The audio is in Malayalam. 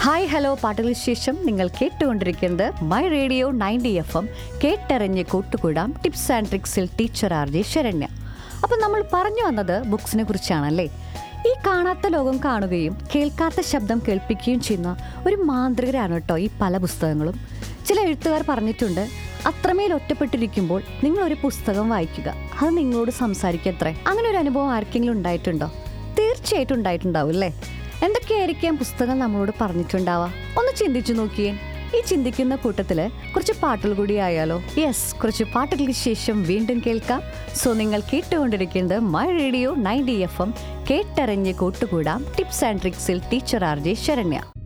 ഹായ് ഹലോ പാട്ടുകൾ ശേഷം നിങ്ങൾ കേട്ടുകൊണ്ടിരിക്കുന്നത് my radio ninety F M കേട്ടറിഞ്ഞ് കൂട്ടുകൂടാം ടിപ്സ് ആൻഡ് ട്രിക്സിൽ ടീച്ചർ ആർ ജെ ശരണ്യ അപ്പം നമ്മൾ പറഞ്ഞു വന്നത് ബുക്സിനെ കുറിച്ചാണല്ലേ ഈ കാണാത്ത ലോകം കാണുകയും കേൾക്കാത്ത ശബ്ദം കേൾപ്പിക്കുകയും ചെയ്യുന്ന ഒരു മാന്ത്രികരാണ് കേട്ടോ ഈ പല പുസ്തകങ്ങളും ചില എഴുത്തുകാർ പറഞ്ഞിട്ടുണ്ട് അത്രമേൽ ഒറ്റപ്പെട്ടിരിക്കുമ്പോൾ നിങ്ങൾ ഒരു പുസ്തകം വായിക്കുക അത് നിങ്ങളോട് സംസാരിക്കത്രേ അങ്ങനെ ഒരു അനുഭവം ആർക്കെങ്കിലും ഉണ്ടായിട്ടുണ്ടോ തീർച്ചയായിട്ടും ഉണ്ടായിട്ടുണ്ടാവും അല്ലേ എന്തൊക്കെയായിരിക്കാം പുസ്തകം നമ്മളോട് പറഞ്ഞിട്ടുണ്ടാവുക ഒന്ന് ചിന്തിച്ചു നോക്കിയേ ഈ ചിന്തിക്കുന്ന കൂട്ടത്തില് കുറച്ച് പാട്ടുകൾ കൂടി ആയാലോ യെസ് കുറച്ച് പാട്ടുകൾക്ക് ശേഷം വീണ്ടും കേൾക്കാം സോ നിങ്ങൾ കേട്ടുകൊണ്ടിരിക്കുന്നത് my radio ninety F M കേട്ടറിഞ്ഞ് കൂട്ടുകൂടാം ടിപ്സ് ആൻഡ് ട്രിക്സിൽ ടീച്ചർ ആർ ജെ ശരണ്യ